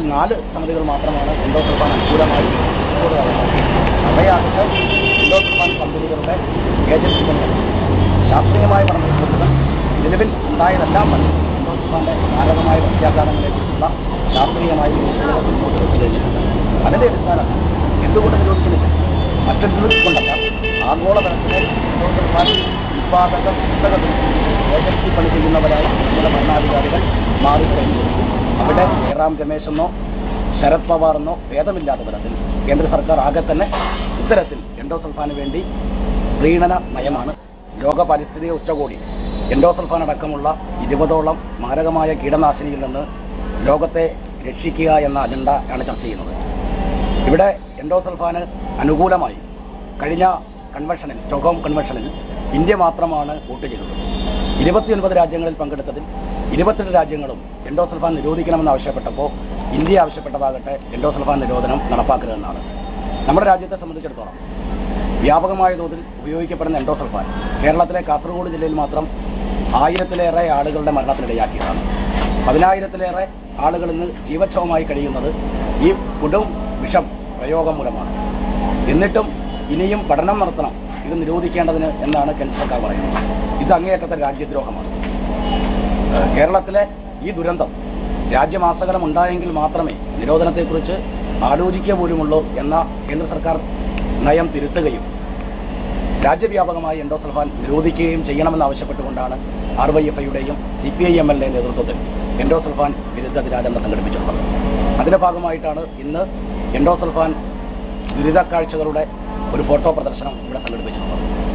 നാല് സമിതികൾ മാത്രമാണ് എൻഡോസൾഫാൻ അനുകൂലമായി റിപ്പോർട്ട് തയ്യാറാക്കിയത് അവയാകട്ടെ എൻഡോസൾഫാൻ കമ്പനികളുടെ ഏജൻസി തന്നെയാണ് ശാസ്ത്രീയമായ പഠന റിപ്പോർട്ടുകൾ നിലവിൽ ഉണ്ടായതെല്ലാം തന്നെ എൻഡോസൾഫാന്റെ മാരകമായ പ്രത്യാഘാതങ്ങളെക്കുറിച്ചുള്ള ശാസ്ത്രീയമായ നിരീക്ഷണങ്ങൾ റിപ്പോർട്ടുകൾ തെളിയിച്ചിട്ടുണ്ട് അതിന്റെ അടിസ്ഥാനത്തിൽ എന്തുകൊണ്ട് നിരോധിക്കുന്നില്ല മറ്റൊന്നും കൊണ്ടല്ല ആഗോളതലത്തിലെ എൻഡോസൾഫാൻ ഉത്പാദക പുസ്തകത്തിൽ ഏജൻസി പണി ചെയ്യുന്നവരായി നമ്മുടെ ഭരണാധികാരികൾ മാറിക്കഴിഞ്ഞു അവിടെ ജയറാം രമേശെന്നോ ശരത് പവാറെന്നോ ഭേദമില്ലാത്ത തരത്തിൽ കേന്ദ്ര സർക്കാർ ആകെ തന്നെ ഇത്തരത്തിൽ എൻഡോസൾഫാന് വേണ്ടി പ്രീണന നയമാണ് ലോക പരിസ്ഥിതി ഉച്ചകോടി എൻഡോസൾഫാൻ അടക്കമുള്ള ഇരുപതോളം മാരകമായ കീടനാശിനിയിൽ നിന്ന് ലോകത്തെ രക്ഷിക്കുക എന്ന അജണ്ട ആണ് ചർച്ച ചെയ്യുന്നത് ഇവിടെ എൻഡോസൾഫാന് അനുകൂലമായി കഴിഞ്ഞ കൺവെൻഷനിൽ സ്റ്റോക്ക്ഹോം കൺവെൻഷനിൽ ഇന്ത്യ മാത്രമാണ് വോട്ട് ചെയ്തത് ഇരുപത്തിയൊൻപത് രാജ്യങ്ങളിൽ പങ്കെടുത്തതിൽ ഇരുപത്തെട്ട് രാജ്യങ്ങളും എൻഡോസൾഫാൻ നിരോധിക്കണമെന്ന് ആവശ്യപ്പെട്ടപ്പോൾ ഇന്ത്യ ആവശ്യപ്പെട്ടതാകട്ടെ എൻഡോസൾഫാൻ നിരോധനം നടപ്പാക്കുക എന്നാണ് നമ്മുടെ രാജ്യത്തെ സംബന്ധിച്ചിടത്തോളം വ്യാപകമായ തോതിൽ ഉപയോഗിക്കപ്പെടുന്ന എൻഡോസൾഫാൻ കേരളത്തിലെ കാസർഗോഡ് ജില്ലയിൽ മാത്രം ആയിരത്തിലേറെ ആളുകളുടെ മരണത്തിനിടയാക്കിയതാണ് പതിനായിരത്തിലേറെ ആളുകൾ ഇന്ന് ജീവച്ഛവമായി കഴിയുന്നത് ഈ കൊടും വിഷം പ്രയോഗം മൂലമാണ് എന്നിട്ടും ഇനിയും പഠനം നടത്തണം ഇത് നിരോധിക്കേണ്ടതിന് എന്നാണ് കേന്ദ്ര സർക്കാർ പറയുന്നത് ഇത് അങ്ങേയറ്റത്തെ രാജ്യദ്രോഹമാണ് ഏഹ് കേരളത്തിലെ ഈ ദുരന്തം രാജ്യമാസകലം ഉണ്ടായെങ്കിൽ മാത്രമേ നിരോധനത്തെക്കുറിച്ച് ആലോചിക്കുക പോലുമുള്ളൂ എന്ന കേന്ദ്ര സർക്കാർ നയം തിരുത്തുകയും രാജ്യവ്യാപകമായി എൻഡോസൾഫാൻ നിരോധിക്കുകയും ചെയ്യണമെന്നാവശ്യപ്പെട്ടുകൊണ്ടാണ് ആർ വൈ എഫ് ഐയുടെയും C P I M L A നേതൃത്വത്തിൽ എൻഡോസൾഫാൻ വിരുദ്ധ ദിനാചരണം സംഘടിപ്പിച്ചിട്ടുള്ളത് അതിന്റെ ഭാഗമായിട്ടാണ് ഇന്ന് എൻഡോസൾഫാൻ ദുരിതക്കാഴ്ചകളുടെ ഒരു ഫോട്ടോ പ്രദർശനം ഇവിടെ സംഘടിപ്പിച്ചിട്ടുള്ളത്